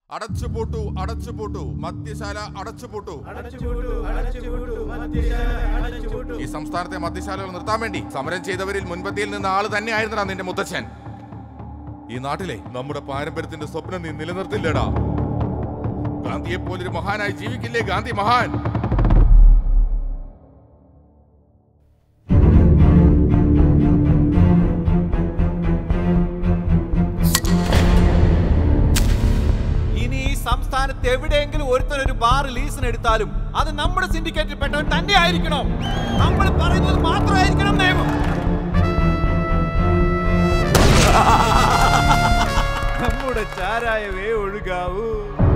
അടച്ചുപൂട്ടു അടച്ചുപൂട്ടു മദ്യശാല അടച്ചുപൂട്ടു ഈ സംസ്ഥാനത്തെ മദ്യശാലകൾ നിർത്താൻ വേണ്ടി സമരം ചെയ്തവരിൽ മുൻപന്തിയിൽ നിന്ന ആള് തന്നെയായിരുന്നടാ നിന്റെ മുത്തച്ഛൻ ഈ നാട്ടിലെ നമ്മുടെ പാരമ്പര്യത്തിന്റെ സ്വപ്നം നീ നിലനിർത്തില്ലടാ ഗാന്ധിയെ പോലൊരു മഹാനായി ജീവിക്കില്ലേ ഗാന്ധി മഹാൻ ഇനി ഈ സംസ്ഥാനത്ത് എവിടെയെങ്കിലും ഒരുത്തൻ ഒരു ബാർ ലീസിന് എടുത്താലും അത് നമ്മുടെ സിൻഡിക്കേറ്റിൽ പെട്ടവൻ തന്നെ ആയിരിക്കണം നമ്മൾ പറയുന്നത് മാത്രമായിരിക്കണം നിയമം നമ്മുടെ ചാരായവേ ഒഴുകാവൂ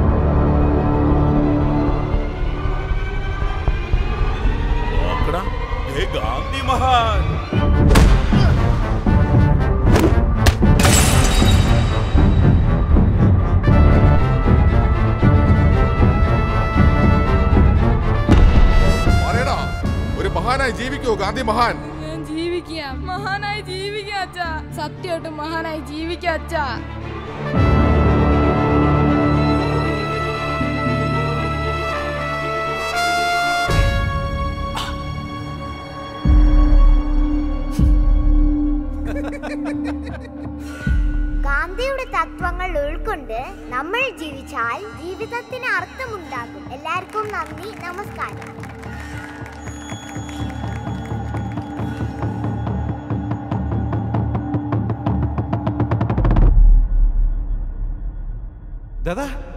നോക്കടാ ദേ ഗാന്ധി മഹാൻ പറയടാ ഒരു മഹാനായി ജീവിക്കൂ ഗാന്ധി മഹാൻ ഞാൻ ജീവിക്കാം മഹാനായി ജീവിക്കാം അച്ഛാ സത്യമായിട്ടും മഹാനായി ജീവിക്കാം അച്ഛാ ഗാന്ധിയുടെ തത്വങ്ങൾ ഉൾക്കൊണ്ട് നമ്മൾ ജീവിച്ചാൽ ജീവിതത്തിന് അർത്ഥമുണ്ടാകും എല്ലാവർക്കും നന്ദി നമസ്കാരം ദാദാ